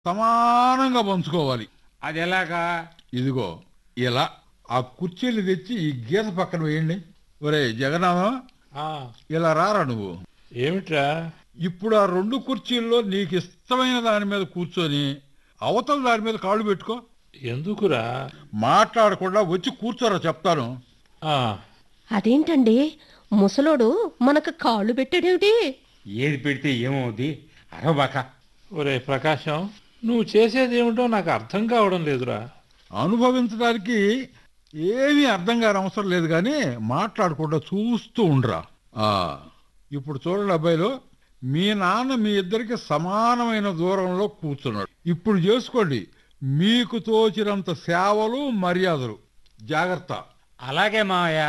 సమానంగా పంచుకోవాలి అది ఎలాగా ఇదిగో ఇలా ఆ కుర్చీలు తెచ్చి ఈ గీత పక్కన వేయండి ఒరే జగన్నాథం ఆ, ఇలా రారా నువ్వు ఏమిట్రా ఇప్పుడు ఆ రెండు కుర్చీల్లో నీకు ఇష్టమైన దాని మీద కూర్చొని అవతల దాని మీద కాళ్ళు పెట్టుకో ఎందుకురా మాట్లాడకుండా వచ్చి కూర్చోరా చెప్తాను ఆ, అదేంటండి ముసలోడు మనకు కాళ్ళు పెట్టాడేమిటి ఏది పెడితే ఏమవుద్ది అరవబాక ఒరే ప్రకాశం నువ్వు చేసేది ఏమిటో నాకు అర్థం కావడం లేదురా అనుభవించడానికి ఏమీ అర్థం కాని అవసరం లేదు కానీ మాట్లాడకుండా చూస్తూ ఉండరా ఆ, ఇప్పుడు చూడండి అబ్బాయిలు మీ నాన్న మీ ఇద్దరికి సమానమైన దూరంలో కూర్చున్నాడు ఇప్పుడు చేసుకోండి మీకు తోచినంత సేవలు మర్యాదలు జాగ్రత్త అలాగే మావయ్య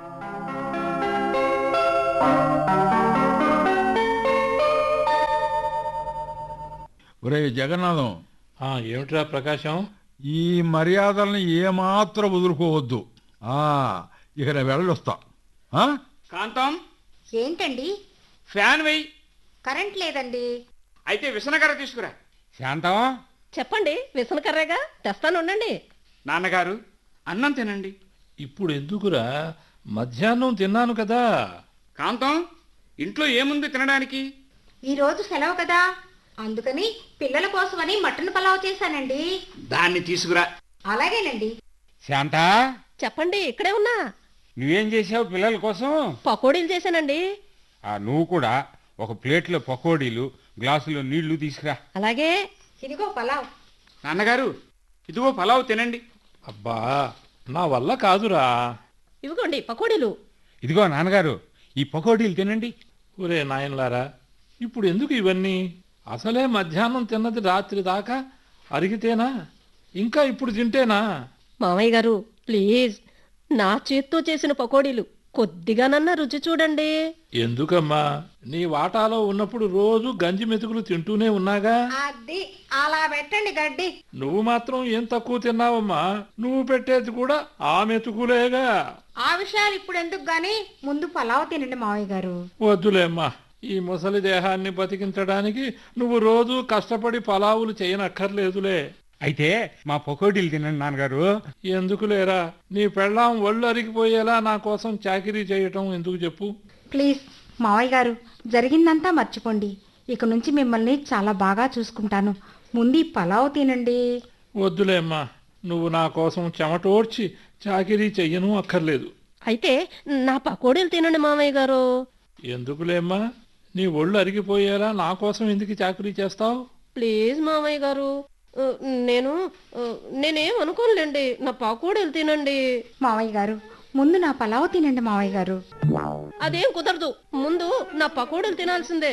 ఒరే జగన్నాథం ఆ, ఏమిట్రా ప్రకాశం ఈ మర్యాదల్ని ఏమాత్రం వదులుకోవద్దు ఆ ఇక నేను వెళ్ళొస్తా ఆ? కాంతం ఏంటండి ఫ్యాన్ వెయ్యి కరెంట్ లేదండి అయితే విసనకర్ర తీసుకురా శాంతం చెప్పండి విసనకర్రేగా తెస్తాను ఉండండి నాన్నగారు అన్నం తినండి ఇప్పుడు ఎందుకురా మధ్యాహ్నం తిన్నాను కదా కాంతం ఇంట్లో ఏముంది తినడానికి ఈరోజు సెలవు కదా అందుకని పిల్లల కోసమని మటన్ పలావ్ చేశానండి దాన్ని తీసుకురా అలాగేనండి శాంత చెప్పండి ఇక్కడే ఉన్నా నువ్వేం చేసావు పిల్లల కోసం పకోడీలు చేశానండి ఆ నువ్వు కూడా ఒక ప్లేట్లో పకోడీలు గ్లాసులో నీళ్లు తీసుకురా అలాగే ఇదిగో పలావ్ నాన్నగారు ఇదిగో పలావ్ తినండి అబ్బా నా వల్ల కాదురా ఇవిగోండి పకోడీలు ఇదిగో నాన్నగారు ఈ పకోడీలు తినండి ఒరే నాయనలారా ఇప్పుడు ఎందుకు ఇవన్నీ అసలే మధ్యాహ్నం తిన్నది రాత్రి దాకా అరిగితేనా ఇంకా ఇప్పుడు తింటేనా మామయ్య గారు ప్లీజ్ నా చేత్తో చేసిన పకోడీలు కొద్దిగానన్నా రుచి చూడండి ఎందుకమ్మా నీ వాటాలో ఉన్నప్పుడు రోజు గంజి మెతుకులు తింటూనే ఉన్నాగా అది అలా పెట్టండి గడ్డి నువ్వు మాత్రం ఏం తక్కువ తిన్నావమ్మా నువ్వు పెట్టేది కూడా ఆ మెతుకులేగా ఆ విషయాలు ఇప్పుడు ఎందుకు గాని ముందు పలావ్ తినండి మావయ్య గారు వద్దులేమ్మా ఈ ముసలి దేహాన్ని బతికించడానికి నువ్వు రోజు కష్టపడి పలావులు చేయనక్కర్లేదులే అయితే మా పకోడీలు తినండి నాన్నగారు ఎందుకు లేరా నీ పెళ్ళాం ఒళ్ళు అరిగిపోయేలా నా కోసం చాకిరీ చేయటం ఎందుకు చెప్పు ప్లీజ్ మావయ్య గారు జరిగిందంతా మర్చిపోండి ఇక నుంచి మిమ్మల్ని చాలా బాగా చూసుకుంటాను ముందు ఈ పలావ్ తినండి వద్దులేమ్మా నువ్వు నా కోసం చెమటోడ్చి చాకిరీ చెయ్యను అక్కర్లేదు అయితే నా పకోడీలు తినండి మామయ్య గారు ఎందుకులేమ్మా నీ ఒళ్ళు అరిగిపోయేలా నా కోసం ఎందుకు చాకరీ చేస్తావు ప్లీజ్ మామయ్య గారు ఆ, నేను ఆ, నేనేం అనుకోనులేండి నా పకోడీలు తినండి మావయ్య గారు ముందు నా పలావ్ తినండి మావయ్య గారు అదేం కుదరదు ముందు నా పకోడీలు తినాల్సిందే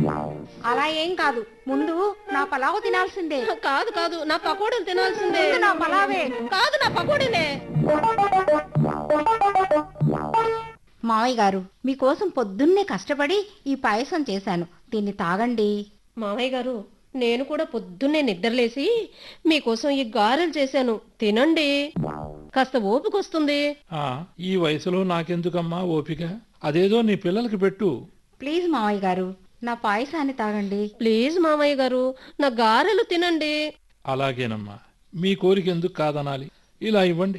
అలా ఏం కాదు ముందు నా పలావ్ తినాల్సిందే కాదు కాదు నా పకోడీలు తినాల్సిందే ముందు నా పలావే కాదు నా పకోడీలే మావయ్య గారు మీకోసం పొద్దున్నే కష్టపడి ఈ పాయసం చేశాను దీన్ని తాగండి మామయ్య గారు నేను కూడా పొద్దున్నే నిద్రలేసి మీకోసం ఈ గారెలు చేశాను తినండి కాస్త ఓపిక వస్తుంది ఆ, ఈ వయసులో నాకెందుకమ్మా ఓపిక అదేదో నీ పిల్లలకి పెట్టు ప్లీజ్ మావయ్య గారు నా పాయసాన్ని తాగండి ప్లీజ్ మామయ్య గారు నా గారెలు తినండి అలాగేనమ్మా మీ కోరిక ఎందుకు కాదనాలి ఇలా ఇవ్వండి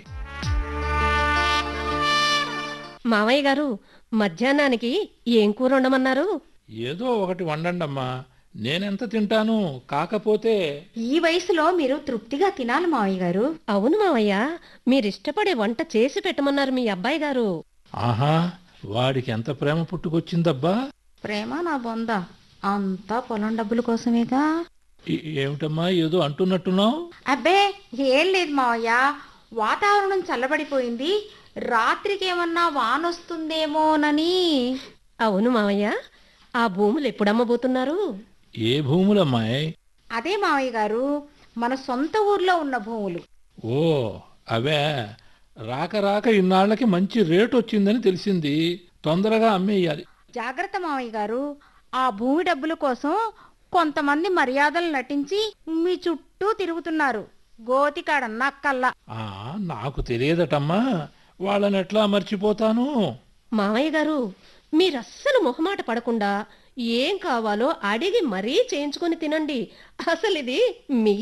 మామయ్య గారు మధ్యాహ్నానికి ఏం కూర ఉండమన్నారు ఏదో ఒకటి వండండమ్మా నేనెంత తింటాను కాకపోతే ఈ వయసులో మీరు తృప్తిగా తినాలి మావయ్య గారు అవును మావయ్య మీరిష్టపడే వంట చేసి పెట్టమన్నారు మీ అబ్బాయి గారు ఆహా వాడికి ఎంత ప్రేమ పుట్టుకొచ్చిందబ్బా ప్రేమ నా బొంద అంతా పొలం డబ్బుల కోసమేగా ఈ- ఏమిటమ్మా ఏదో అంటున్నట్టున్నావు అబ్బే ఏం లేదు మావయ్య వాతావరణం చల్లబడిపోయింది రాత్రికి ఏమన్నా వానొస్తుందేమోనని అవును మావయ్య ఆ భూములు ఎప్పుడు అమ్మబోతున్నారు ఏ భూములమ్మాయి అదే మావయ్య గారు మన సొంత ఊర్లో ఉన్న భూములు ఓ అవే రాక రాక ఇన్నాళ్ళకి మంచి రేటు వచ్చిందని తెలిసింది తొందరగా అమ్మేయాలి జాగ్రత్త మావయ్య గారు ఆ భూమి డబ్బుల కోసం కొంతమంది మర్యాదలు నటించి మీ చుట్టూ తిరుగుతున్నారు గోతికాడ నక్కల్లా ఆ నాకు తెలియదటమ్మా వాళ్ళని ఎట్లా మర్చిపోతాను మామయ్య గారు మీరస్సలు మొహమాట పడకుండా ఏం కావాలో అడిగి మరీ చేయించుకొని తినండి అసలు ఇది మీ